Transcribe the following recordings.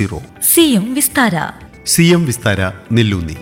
zero C M Vistara C M Vistara നെല്ലൂന്നി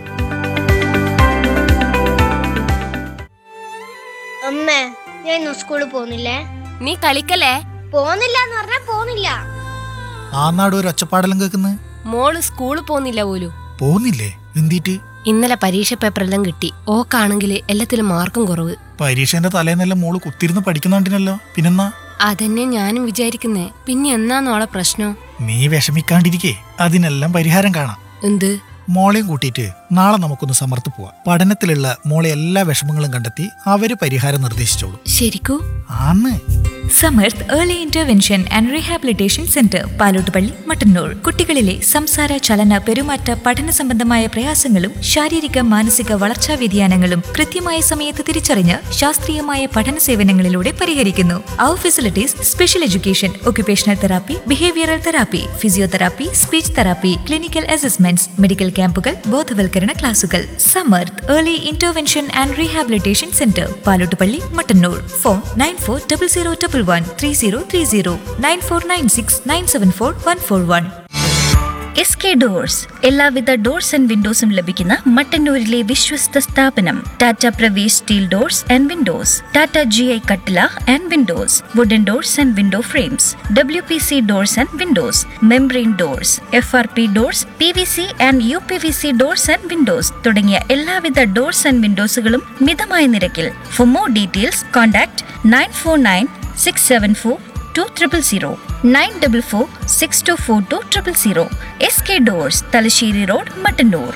അമ്മേ ഞാൻ ഇന്ന് സ്കൂളിൽ പോകുന്നില്ലേ നീ കളിക്കലേ പോകുന്നില്ല എന്ന് പറഞ്ഞാ പോകുന്നില്ല ആ നാട് ഒരു ഒച്ചപ്പാടെല്ലാം കേൾക്കുന്നത് മോള് സ്കൂളിൽ പോന്നില്ല പോലും പോകുന്നില്ലേ എന്തിട്ട് ഇന്നലെ പരീക്ഷ പേപ്പറെല്ലാം കിട്ടി ഓക്കാണെങ്കിൽ എല്ലാത്തിലും മാർക്കും കുറവ് പരീക്ഷേന്റെ തലേന്നെല്ലാം മോള് കുത്തിരുന്ന് പഠിക്കുന്നുണ്ടിനല്ലോ പിന്നെന്നാ അതന്നെ ഞാനും വിചാരിക്കുന്നേ പിന്നെ എന്നാന്നോളെ പ്രശ്നം നീ വിഷമിക്കാണ്ടിരിക്കേ അതിനെല്ലാം പരിഹാരം കാണാം എന്ത് മോളെയും കൂട്ടിയിട്ട് നാളെ നമുക്കൊന്ന് സമർത്ത് പോവാം പഠനത്തിലുള്ള മോളെ എല്ലാ വിഷമങ്ങളും കണ്ടെത്തി അവര് പരിഹാരം നിർദ്ദേശിച്ചോളൂ ശരിക്കൂ ആന്ന് Samarth early intervention and rehabilitation centre Palottupalli Mattannur കുട്ടികളിലെ സംസാര ചലന പെരുമാറ്റ പഠന സംബന്ധമായ പ്രയാസങ്ങളും ശാരീരിക മാനസിക വളർച്ചാ വ്യതിയാനങ്ങളും കൃത്യമായ സമയത്ത് തിരിച്ചറിഞ്ഞ് ശാസ്ത്രീയമായ പഠന സേവനങ്ങളിലൂടെ പരിഹരിക്കുന്നു അവർ facilities special education occupational therapy behavioural therapy physiotherapy speech therapy clinical assessments medical ക്യാമ്പുകൾ ബോധവൽക്കരണ ക്ലാസുകൾ Samarth early intervention and rehabilitation centre Palottupalli Mattannur phone nine four double zero double one three zero three zero nine four nine six nine seven four one four one S K doors എല്ലാവിധ doors and വിൻഡോസും ലഭിക്കുന്ന മട്ടന്നൂരിലെ വിശ്വസ്ത സ്ഥാപനം Tata Pravesh steel doors and windows Tata G I കട്ടില and windows wooden doors and window frames W P C doors and windows membrane doors F R P doors P V C and U P V C doors and windows തുടങ്ങിയ എല്ലാവിധ doors ആൻഡ് വിൻഡോസുകളും മിതമായ നിരക്കിൽ for more details contact nine four nine six seven four two triple zero nine double four six two four two triple zero S K doors Thalassery road Mattannur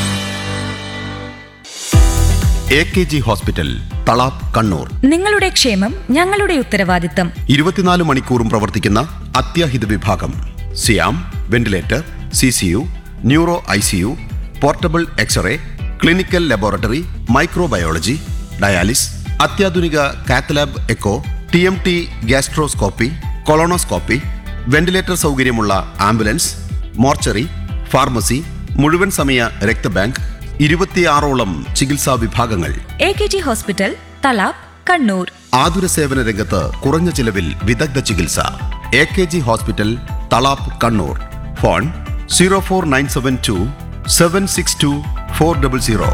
A K G hospital Thalap Kannur നിങ്ങളുടെ ക്ഷേമം ഞങ്ങളുടെ ഉത്തരവാദിത്തം ഇരുപത്തിനാല് മണിക്കൂറും പ്രവർത്തിക്കുന്ന അത്യാഹിത വിഭാഗം സിയാം ventilator C C U neuro I C U portable X-ray clinical laboratory microbiology dialysis അത്യാധുനിക cath lab echo T M T gastroscopy colonoscopy ventilator സൗകര്യമുള്ള ആംബുലൻസ് മോർച്ചറി ഫാർമസി മുഴുവൻ സമയ രക്തബാങ്ക് ഇരുപത്തിയാറോളം ചികിത്സാ വിഭാഗങ്ങൾ A K G hospital Thalap Kannur ആതുര സേവന രംഗത്ത് കുറഞ്ഞ ചിലവിൽ വിദഗ്ധ ചികിത്സ A K G hospital Thalap Kannur phone zero four nine seven two seven six two four double zero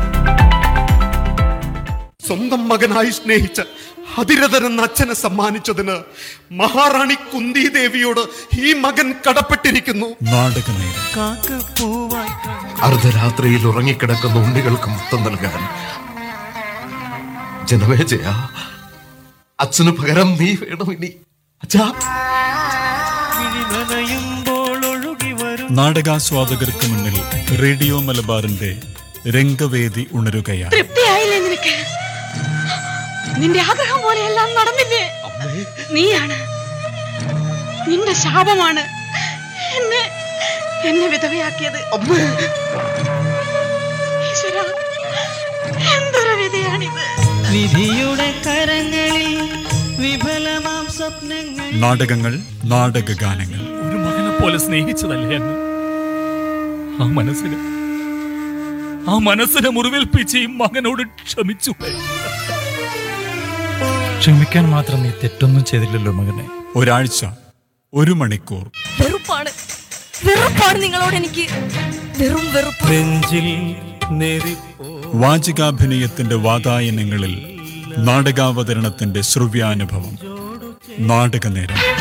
സ്വന്തം മകനായി സ്നേഹിച്ച അതിരഥൻ എന്ന അച്ഛനെ സമ്മാനിച്ചതിന് മഹാറാണി കുന്തി ദേവിയോട് ഈ മകൻ കടപ്പെട്ടിരിക്കുന്നു നാടകനേരം അർദ്ധരാത്രിയിൽ ഉറങ്ങിക്കിടക്കുന്ന ഉണ്ണികൾക്ക് മുത്തം നൽകാൻ ജനമേജയ അച്ഛന് പകരം നീ വേണം ഇനി അച്ഛാ നാടകാസ്വാദകർക്ക് മുന്നിൽ റേഡിയോ മലബാറിന്റെ രംഗവേദി ഉണരുകയാണ് തൃപ്തിയായില്ലേ നിനക്ക് നിന്റെ ആഗ്രഹം പോലെയെല്ലാം നടന്നില്ലേ നീയാണ് നിന്റെ ശാപമാണ് എന്നെ എന്നെ വിധവയാക്കിയത് ഈശ്വരാ, എന്തൊരു വിധിയാണിത് വിധിയുടെ കരങ്ങളിൽ വിഫലമാം സ്വപ്നങ്ങൾ നാടകങ്ങൾ നാടകഗാനങ്ങൾ ഒരു മകനെ പോലെ സ്നേഹിച്ചതല്ലേ എന്ന് ആ മനസ്സിന് ആ മനസ്സിനെ മുറിവേൽപ്പിച്ച് ഈ മകനോട് ക്ഷമിച്ചു ക്ഷമിക്കാൻ മാത്രം നീ തെറ്റൊന്നും ചെയ്തില്ലല്ലോ മകനെ ഒരാഴ്ച ഒരു മണിക്കൂർ വെറുപ്പാണ് വെറുപ്പാണ് നിങ്ങളോട് എനിക്ക് വെറും വെറുപ്പ് നെഞ്ചിൽ നേരി വാചികാഭിനയത്തിന്റെ വാതായനങ്ങളിൽ നാടകാവതരണത്തിന്റെ ശ്രവ്യാനുഭവം നാടകനേരം